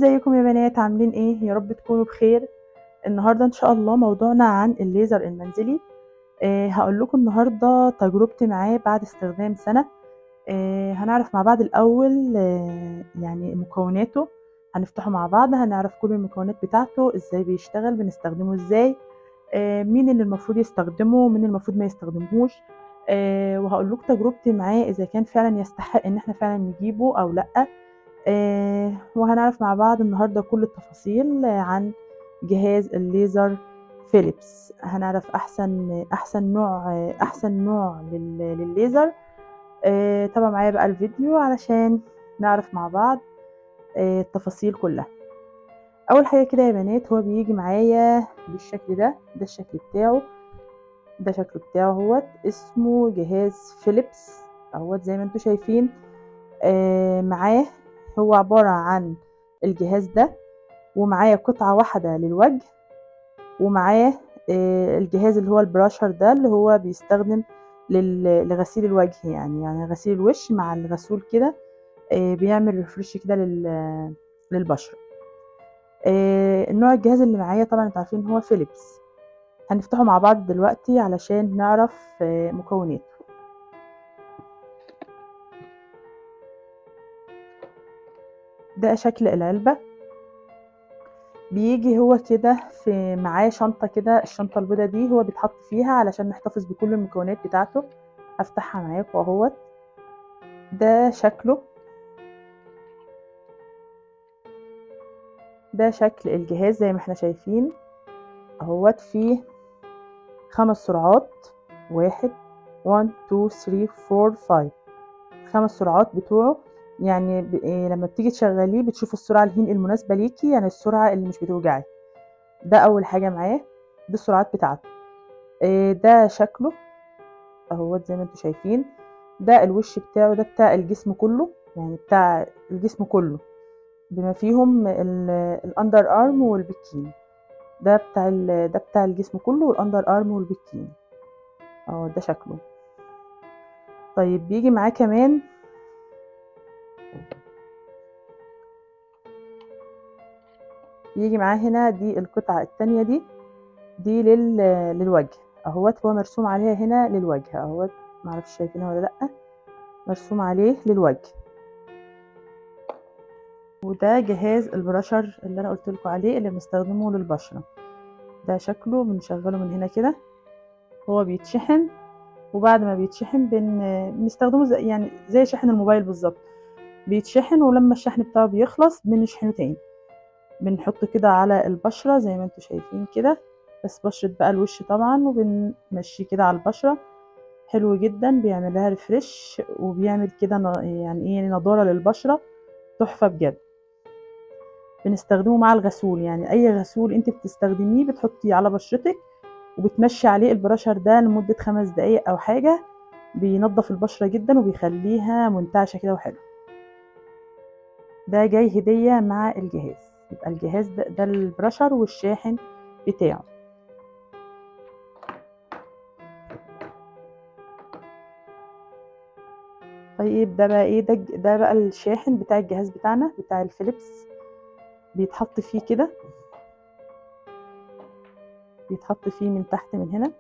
ازيكم يا بنات عاملين ايه يا رب تكونوا بخير النهارده ان شاء الله موضوعنا عن الليزر المنزلي آه هقول لكم النهارده تجربتي معاه بعد استخدام سنه آه هنعرف مع بعض الاول آه يعني مكوناته هنفتحه مع بعض هنعرف كل المكونات بتاعته ازاي بيشتغل بنستخدمه ازاي آه مين اللي المفروض يستخدمه ومين المفروض ما يستخدمهوش آه وهقول لكم تجربتي معاه اذا كان فعلا يستحق ان احنا فعلا نجيبه او لا آه وهنعرف مع بعض النهارده كل التفاصيل آه عن جهاز الليزر فيليبس هنعرف احسن احسن نوع آه احسن نوع لل- للليزر آه تابعوا معايا بقى الفيديو علشان نعرف مع بعض آه التفاصيل كلها اول حاجه كده يا بنات هو بيجي معايا بالشكل ده ده الشكل بتاعه ده شكله بتاعه اهوت اسمه جهاز فيليبس اهوت زي ما انتم شايفين آه معاه هو عبارة عن الجهاز ده ومعاه قطعة واحدة للوجه ومعاه آه الجهاز اللي هو البراشر ده اللي هو بيستخدم لل- لغسيل الوجه يعني يعني غسيل الوش مع الغسول كده آه بيعمل ريفرش كده لل- للبشرة آه النوع الجهاز اللي معايا طبعا انتوا عارفين هو فيليبس هنفتحه مع بعض دلوقتي علشان نعرف آه مكوناته ده شكل العلبة بيجي هو كده في معاه شنطة كده الشنطة البيضة دي هو بيتحط فيها علشان نحتفظ بكل المكونات بتاعته هفتحها معاكم اهوت ده شكله ده شكل الجهاز زي ما احنا شايفين اهوت فيه خمس سرعات واحد one two three four five خمس سرعات بتوعه يعني ب... إيه لما بتيجي تشغليه بتشوف السرعة الهين المناسبة ليكي يعني السرعة اللي مش بتوجعك ده أول حاجة معاه دي السرعات بتاعته إيه ده شكله اهوت زي ما انتوا شايفين ده الوش بتاعه ده بتاع الجسم كله يعني بتاع الجسم كله بما فيهم الاندر ارم والبكين ده بتاع ال... ده بتاع الجسم كله والاندر ارم والبكين اه ده شكله طيب بيجي معاه كمان يجي معاه هنا دي القطعة التانية دي دي لل... للوجه اهوت هو مرسوم عليها هنا للوجه اهوت معرفش شايفينها ولا لأ مرسوم عليه للوجه وده جهاز البراشر اللي انا قلت لكم عليه اللي بنستخدمه للبشرة ده شكله بنشغله من هنا كده هو بيتشحن وبعد ما بيتشحن بن... بنستخدمه زي يعني زي شحن الموبايل بالظبط بيتشحن ولما الشحن بتاعه بيخلص بنشحنه تاني بنحطه كده على البشرة زي ما انتوا شايفين كده بس بشرة بقى الوش طبعا وبنمشيه كده على البشرة حلو جدا بيعمل لها ريفرش وبيعمل كده ن- يعني ايه نضارة للبشرة تحفة بجد بنستخدمه مع الغسول يعني اي غسول انت بتستخدميه بتحطيه على بشرتك وبتمشي عليه البراشر ده لمدة خمس دقايق او حاجة بينظف البشرة جدا وبيخليها منتعشة كده وحلو ده جاي هدية مع الجهاز يبقى الجهاز ده, ده البراشر والشاحن بتاعه طيب ده بقى ايه ده ده بقى الشاحن بتاع الجهاز بتاعنا بتاع الفيليبس بيتحط فيه كده بيتحط فيه من تحت من هنا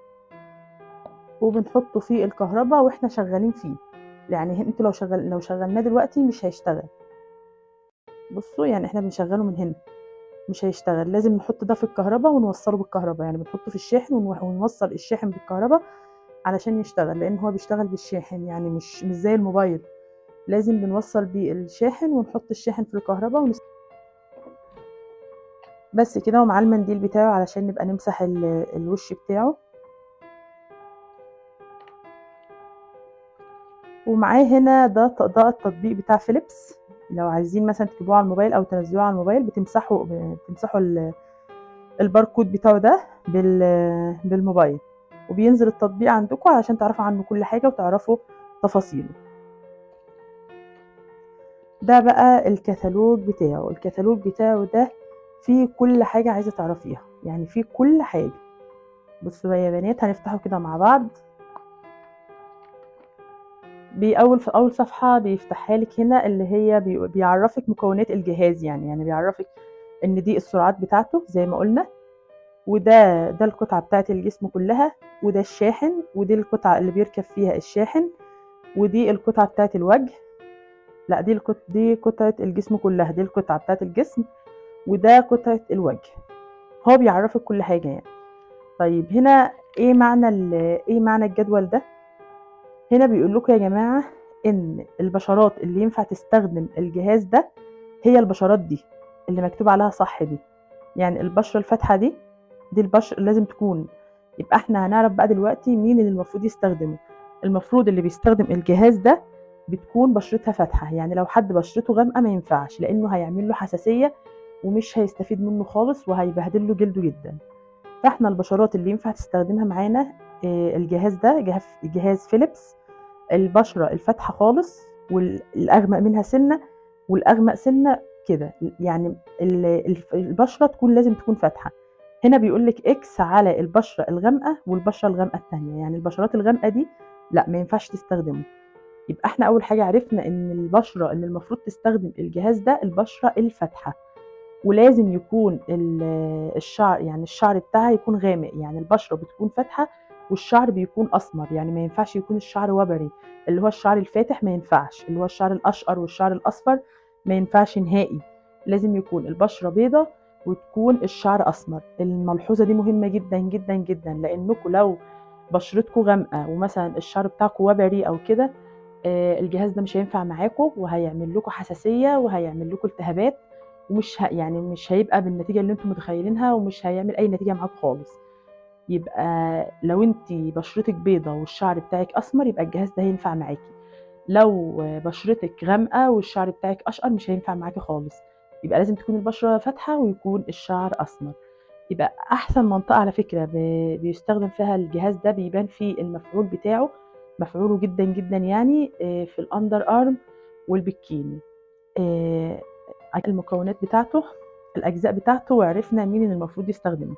وبنحطه فيه الكهرباء واحنا شغالين فيه يعني انتوا لو شغل لو شغلناه دلوقتي مش هيشتغل بصوا يعني احنا بنشغله من هنا مش هيشتغل لازم نحط ده في الكهرباء ونوصله بالكهرباء يعني بنحطه في الشاحن ونو- ونوصل الشاحن بالكهرباء علشان يشتغل لان هو بيشتغل بالشاحن يعني مش مش زي الموبايل لازم بنوصل بيه الشاحن ونحط الشاحن في الكهرباء ونس... بس كده ومعاه المنديل بتاعه علشان نبقى نمسح ال- الوش بتاعه ومعاه هنا ده ت- ده التطبيق بتاع فيليبس لو عايزين مثلا تجيبوه على الموبايل او تنزلوه على الموبايل بتمسحوا بتمسحوا ال- الباركود بتاعه ده بال- بالموبايل وبينزل التطبيق عندكم علشان تعرفوا عنه كل حاجة وتعرفوا تفاصيله ده بقى الكتالوج بتاعه الكتالوج بتاعه ده فيه كل حاجة عايزة تعرفيها يعني فيه كل حاجة بصوا بقى يا بنات هنفتحه كده مع بعض بأول في أول صفحة بيفتحها لك هنا اللي هي بي- بيعرفك مكونات الجهاز يعني يعني بيعرفك إن دي السرعات بتاعته زي ما قلنا وده ده القطعة بتاعة الجسم كلها وده الشاحن ودي القطعة اللي بيركب فيها الشاحن ودي القطعة بتاعة الوجه لا دي القط... دي قطعة الجسم كلها دي القطعة بتاعة الجسم وده قطعة الوجه هو بيعرفك كل حاجة يعني طيب هنا ايه معنى ال... ايه معنى الجدول ده هنا بيقول لكم يا جماعة ان البشرات اللي ينفع تستخدم الجهاز ده هي البشرات دي اللي مكتوب عليها صح دي يعني البشرة الفاتحة دي دي البشرة لازم تكون يبقى احنا هنعرف بقى دلوقتي مين اللي المفروض يستخدمه المفروض اللي بيستخدم الجهاز ده بتكون بشرتها فاتحة يعني لو حد بشرته غامقة ما ينفعش لأنه هيعمل له حساسية ومش هيستفيد منه خالص وهيبهدل له جلده جدا فاحنا البشرات اللي ينفع تستخدمها معانا آه، الجهاز ده جهاز جهاز فيليبس البشرة الفاتحة خالص والأغمق منها سنة والأغمق سنة كده يعني ال- الف- البشرة تكون لازم تكون فاتحة هنا بيقول لك اكس على البشرة الغامقة والبشرة الغامقة التانية يعني البشرات الغامقة دي لا ما ينفعش تستخدمه يبقى احنا اول حاجه عرفنا ان البشره اللي المفروض تستخدم الجهاز ده البشره الفاتحه ولازم يكون ال- الشعر يعني الشعر بتاعها يكون غامق يعني البشره بتكون فاتحه والشعر بيكون اسمر يعني ما ينفعش يكون الشعر وبري اللي هو الشعر الفاتح ما ينفعش اللي هو الشعر الاشقر والشعر الاصفر ما ينفعش نهائي لازم يكون البشره بيضه وتكون الشعر اسمر الملحوظه دي مهمه جدا جدا جدا لانكم لو بشرتكم غامقه ومثلا الشعر بتاعكم وبري او كده آه، الجهاز ده مش هينفع معاكم وهيعمل لكم حساسيه وهيعمل لكم التهابات ومش ه... يعني مش هيبقى بالنتيجه اللي انتم متخيلينها ومش هيعمل اي نتيجه معاكم خالص يبقى لو انت بشرتك بيضه والشعر بتاعك اسمر يبقى الجهاز ده هينفع معاكي لو بشرتك غامقه والشعر بتاعك اشقر مش هينفع معاكي خالص يبقى لازم تكون البشره فاتحه ويكون الشعر اسمر يبقى احسن منطقه على فكره ب- بيستخدم فيها الجهاز ده بيبان فيه المفعول بتاعه مفعوله جدا جدا يعني آه، في الاندر ارم والبكيني آه، المكونات بتاعته الاجزاء بتاعته وعرفنا مين اللي المفروض يستخدمه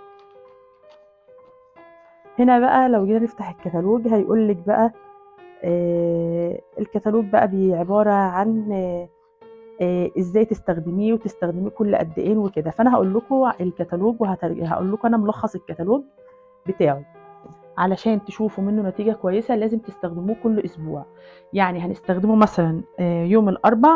هنا بقى لو جينا نفتح الكتالوج هيقول لك بقى آه، الكتالوج بقى بي- عبارة عن آه، آه، ازاي تستخدميه وتستخدميه كل قد ايه وكده فانا هقول لكم الكتالوج وهقول لكم انا ملخص الكتالوج بتاعه علشان تشوفوا منه نتيجة كويسة لازم تستخدموه كل اسبوع يعني هنستخدمه مثلا آه، يوم الاربع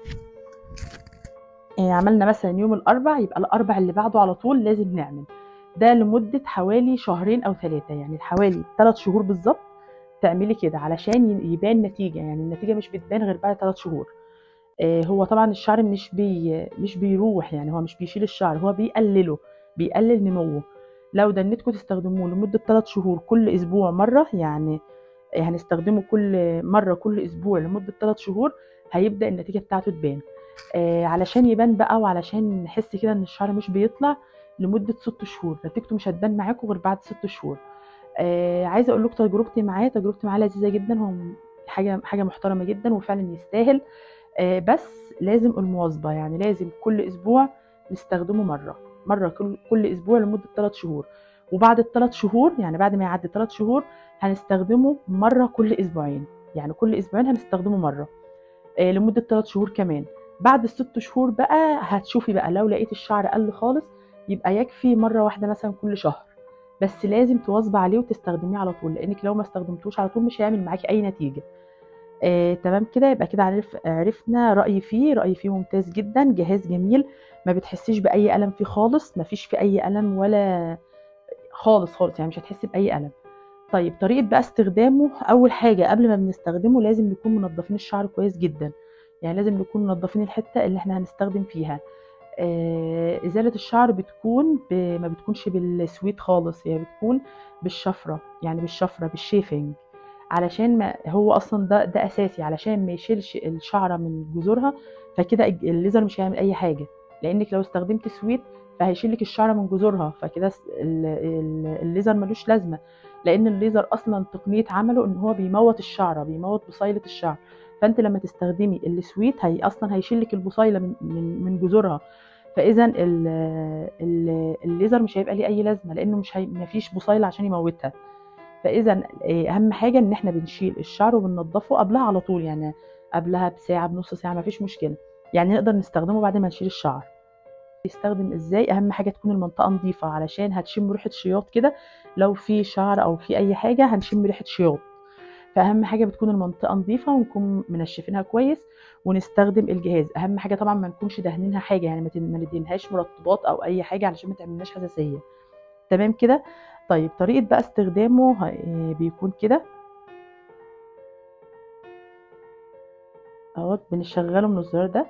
آه، عملنا مثلا يوم الاربع يبقى الاربع اللي بعده على طول لازم نعمل ده لمدة حوالي شهرين او ثلاثة يعني حوالي ثلاث شهور بالظبط تعملي كده علشان ي- يبان نتيجة يعني النتيجة مش بتبان غير بعد ثلاث شهور آه، هو طبعا الشعر مش بي مش بيروح يعني هو مش بيشيل الشعر هو بيقلله بيقلل نموه لو دنيتكم تستخدموه لمدة ثلاث شهور كل أسبوع مرة يعني هنستخدمه كل مرة كل أسبوع لمدة ثلاث شهور هيبدأ النتيجة بتاعته تبان آه علشان يبان بقى وعلشان نحس كده إن الشعر مش بيطلع لمدة ست شهور نتيجته مش هتبان معاكم غير بعد ست شهور آه عايزة أقول لكم تجربتي معاه تجربتي معاه لذيذة جدا هو حاجة حاجة محترمة جدا وفعلا يستاهل آه، بس لازم المواظبة يعني لازم كل أسبوع نستخدمه مرة مرة كل, كل أسبوع لمدة 3 شهور وبعد الثلاث شهور يعني بعد ما يعدي 3 شهور هنستخدمه مرة كل أسبوعين يعني كل أسبوعين هنستخدمه مرة آه، لمدة 3 شهور كمان بعد الست شهور بقى هتشوفي بقى لو لقيت الشعر قل خالص يبقى يكفي مرة واحدة مثلا كل شهر بس لازم تواظبي عليه وتستخدميه على طول لانك لو ما استخدمتوش على طول مش هيعمل معاكي اي نتيجه آه، تمام كده يبقى كده عرف عرفنا رأيي فيه رأيي فيه ممتاز جدا جهاز جميل ما بتحسيش بأي ألم فيه خالص ما فيش فيه أي ألم ولا خالص خالص يعني مش هتحسي بأي ألم طيب طريقة بقى استخدامه أول حاجة قبل ما بنستخدمه لازم نكون منظفين الشعر كويس جدا يعني لازم نكون منظفين الحتة اللي احنا هنستخدم فيها آه، إزالة الشعر بتكون ب... ما بتكونش بالسويت خالص هي بتكون بالشفرة يعني بالشفرة بالشيفنج علشان ما هو اصلا ده ده اساسي علشان ما يشيلش الشعره من جذورها فكده الج- الليزر مش هيعمل اي حاجه لانك لو استخدمت سويت فهيشيل لك الشعره من جذورها فكده س- ال- ال- الليزر ملوش لازمه لان الليزر اصلا تقنيه عمله ان هو بيموت الشعره بيموت بصيله الشعر فانت لما تستخدمي السويت هي اصلا هيشيل لك البصيله من من من جذورها فاذا ال- ال- الليزر مش هيبقى ليه اي لازمه لانه مش هي... مفيش بصيله عشان يموتها فاذا آه، اهم حاجه ان احنا بنشيل الشعر وبننضفه قبلها على طول يعني قبلها بساعه بنص ساعه مفيش مشكله يعني نقدر نستخدمه بعد ما نشيل الشعر يستخدم ازاي اهم حاجه تكون المنطقه نظيفه علشان هتشم ريحه شياط كده لو في شعر او في اي حاجه هنشم ريحه شياط فاهم حاجه بتكون المنطقه نظيفه ونكون منشفينها كويس ونستخدم الجهاز اهم حاجه طبعا ما نكونش دهنينها حاجه يعني ما تن- ما ندهنهاش مرطبات او اي حاجه علشان ما تعملناش حساسيه تمام كده طيب طريقه بقى استخدامه ه- إيه بيكون كده اهوت بنشغله من الزرار ده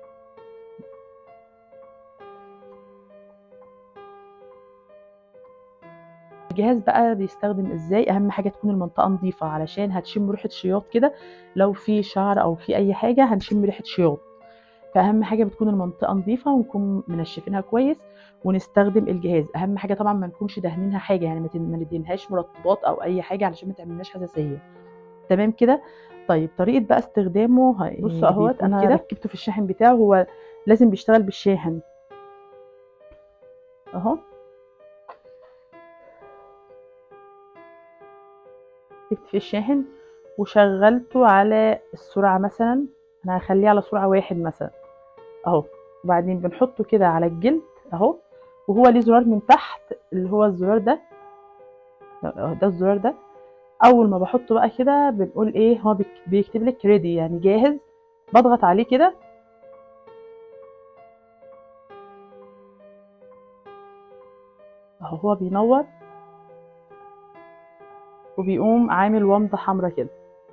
الجهاز بقى بيستخدم ازاي اهم حاجه تكون المنطقه نظيفه علشان هتشم ريحه شياط كده لو في شعر او في اي حاجه هنشم ريحه شياط فاهم حاجه بتكون المنطقه نظيفه ونكون منشفينها كويس ونستخدم الجهاز اهم حاجه طبعا ما نكونش دهنينها حاجه يعني ما تن- ما ندهنهاش مرطبات او اي حاجه علشان ما تعملناش حساسيه تمام كده طيب طريقه بقى استخدامه ه- بص إيه اهوت بيكون انا كده ركبته في الشاحن بتاعه هو لازم بيشتغل بالشاحن اهو جبت في الشاحن وشغلته على السرعة مثلا انا هخليه على سرعة واحد مثلا اهو وبعدين بنحطه كده على الجلد اهو وهو ليه زرار من تحت اللي هو الزرار ده أهو ده الزرار ده اول ما بحطه بقى كده بنقول ايه هو بيك- بيكتب لك ريدي يعني جاهز بضغط عليه كده اهو هو بينور وبيقوم عامل ومضة حمرا كده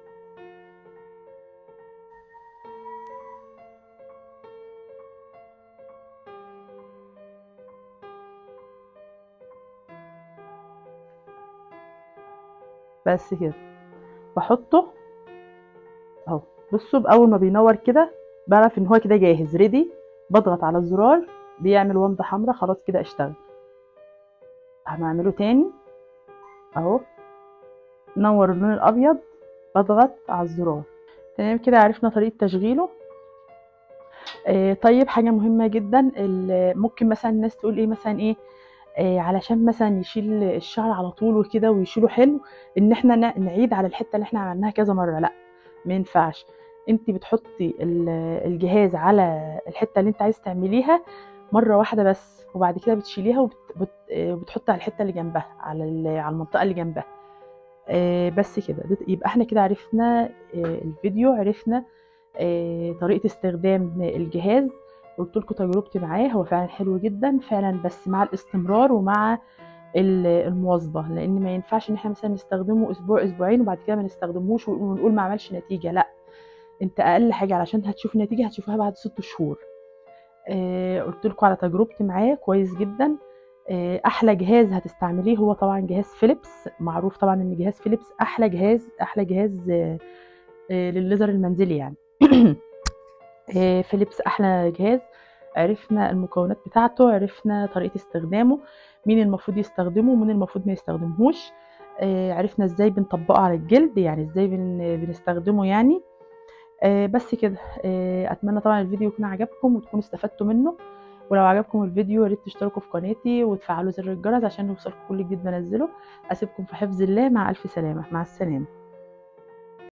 بس كده بحطه اهو بصوا بأول ما بينور كده بعرف ان هو كده جاهز ريدي بضغط على الزرار بيعمل ومضة حمرا خلاص كده اشتغل هنعمله تاني اهو نور اللون الابيض بضغط على الزرار تمام كده عرفنا طريقة تشغيله آه طيب حاجة مهمة جدا ال- ممكن مثلا الناس تقول ايه مثلا ايه آه علشان مثلا يشيل الشعر على طول وكده ويشيله حلو ان احنا ن- نعيد على الحتة اللي احنا عملناها كذا مرة لا ما ينفعش انت بتحطي ال- الجهاز على الحتة اللي انت عايز تعمليها مرة واحدة بس وبعد كده بتشيليها وبت- بت- آه، وبتحطي على الحتة اللي جنبها على ال- على المنطقة اللي جنبها آه، بس كده ده- يبقى احنا كده عرفنا آه، الفيديو عرفنا آه، طريقة استخدام الجهاز قلت لكم تجربتي معاه هو فعلا حلو جدا فعلا بس مع الاستمرار ومع ال- المواظبة لأن ما ينفعش إن احنا مثلا نستخدمه أسبوع أسبوعين وبعد كده ما نستخدموش ونقول ما عملش نتيجة لا انت أقل حاجة علشان هتشوف نتيجة هتشوفها بعد ست شهور آه، قلت لكم على تجربتي معاه كويس جدا آه، احلى جهاز هتستعمليه هو طبعا جهاز فيليبس معروف طبعا ان جهاز فيليبس احلى جهاز احلى جهاز آه، آه، للليزر المنزلي يعني آه، فيليبس احلى جهاز عرفنا المكونات بتاعته عرفنا طريقة استخدامه مين المفروض يستخدمه ومين المفروض ما يستخدمهوش آه، عرفنا ازاي بنطبقه على الجلد يعني ازاي بن- بنستخدمه يعني آه، بس كده آه، اتمنى طبعا الفيديو يكون عجبكم وتكونوا استفدتوا منه ولو عجبكم الفيديو يا ريت تشتركوا في قناتي وتفعلوا زر الجرس عشان يوصلكم كل جديد بنزله اسيبكم في حفظ الله مع الف سلامه مع السلامه